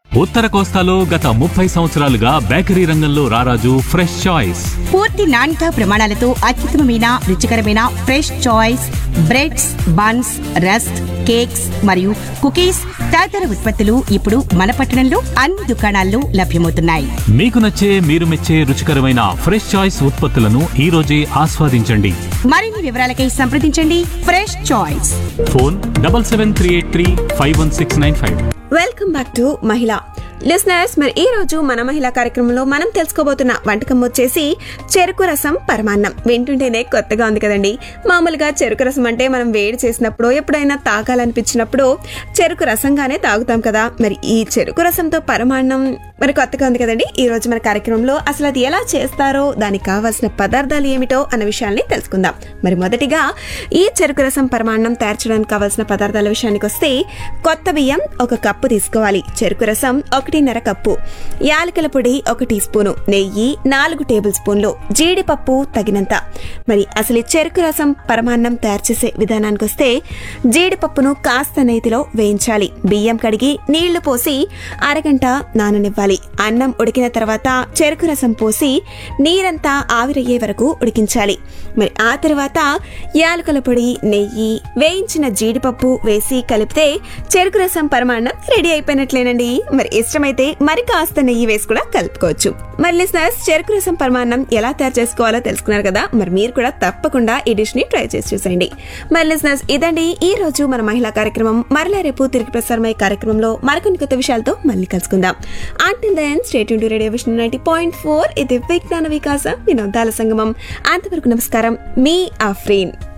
ఉత్తర కోస్తాలో గత ముప్పై సంవత్సరాలుగా బేకరీ రంగంలో రారాజు ఫ్రెష్ చాయిస్ పూర్తి నాణ్యత ప్రమాణాలతో అత్యుత్తమమైన రుచికరమైన fresh choice breads buns rusk cakes మరియు కుకీస్ తదితర ఉత్పత్తులు ఇప్పుడు మన పట్టణంలో అన్ని దుకాణాల్లో లభ్యమవుతున్నాయి మీకు నచ్చే మీరు మెచ్చే రుచికరమైన ఫ్రెష్ చాయిస్ ఉత్పత్తులను ఈ రోజే ఆస్వాదించండి మరిన్ని వివరాలకై సంప్రదించండి fresh choice phone double seven three eight three five one six nine five welcome back to మహిళ లిసనర్స్ మరి ఈ రోజు మన మహిళా కార్యక్రమంలో మనం తెలుసుకోబోతున్న వంటకం వచ్చేసి చెరుకు రసం పరమాన్నం వింటుంటేనే కొత్తగా ఉంది కదండి మామూలుగా చెరుకు రసం అంటే మనం వేడి చేసినప్పుడు ఎప్పుడైనా తాగాలనిపించినప్పుడు చెరుకు రసంగానే తాగుతాం కదా మరి ఈ చెరుకు రసంతో పరమాన్నం మరి కొత్తగా ఉంది కదండి ఈ రోజు మన కార్యక్రమంలో అసలు అది ఎలా చేస్తారో దానికి కావాల్సిన పదార్థాలు ఏమిటో అన్న విషయాల్ని తెలుసుకుందాం మరి మొదటిగా ఈ చెరుకు రసం పరమాన్నం తయారు చేయడానికి కావాల్సిన పదార్థాల విషయానికి వస్తే కొత్త బియ్యం ఒక కప్పు తీసుకోవాలి చెరుకు రసం ఒకటిన్నర కప్పు యాలకుల పొడి ఒక టీ స్పూను నెయ్యి నాలుగు టేబుల్ స్పూన్లు జీడిపప్పు తగినంత మరి అసలు ఈ చెరుకు రసం పరమాన్నం తయారు చేసే విధానానికి వస్తే జీడిపప్పును కాస్త నేతిలో వేయించాలి బియ్యం కడిగి నీళ్లు పోసి అరగంట నాననివ్వాలి అన్నం ఉడికిన తర్వాత చెరుకు రసం పోసి నీరంతా ఆవిరయ్యే వరకు ఉడికించాలి మరి ఆ తర్వాత యాలకుల పొడి నెయ్యి వేయించిన జీడిపప్పు వేసి కలిపితే చెరుకు రసం పరమాన్నం రెడీ అయిపోయినట్లేనండి మరి ఇష్టమైతే మరి కాస్త నెయ్యి వేసి కూడా కలుపుకోవచ్చు మరి లిసనర్స్ చెరుకు రసం పరమాన్నం ఎలా తయారు చేసుకోవాలో తెలుసుకున్నారు కదా మరి మీరు కూడా తప్పకుండా ఈ డిష్ ని ట్రై చేసి చూసేయండి మరి లిసనర్స్ ఇదండి ఈ రోజు మన మహిళా కార్యక్రమం మరలా రేపు తిరిగి ప్రసారమయ్యే కార్యక్రమంలో మరికొన్ని కొత్త విషయాలతో మళ్ళీ కలుసుకుందాం until then stay tuned to radio vision ninety point four ఇది విజ్ఞాన వికాస వినోదాల సంగమం అంతవరకు నమస్కారం మీ ఆఫ్రీన్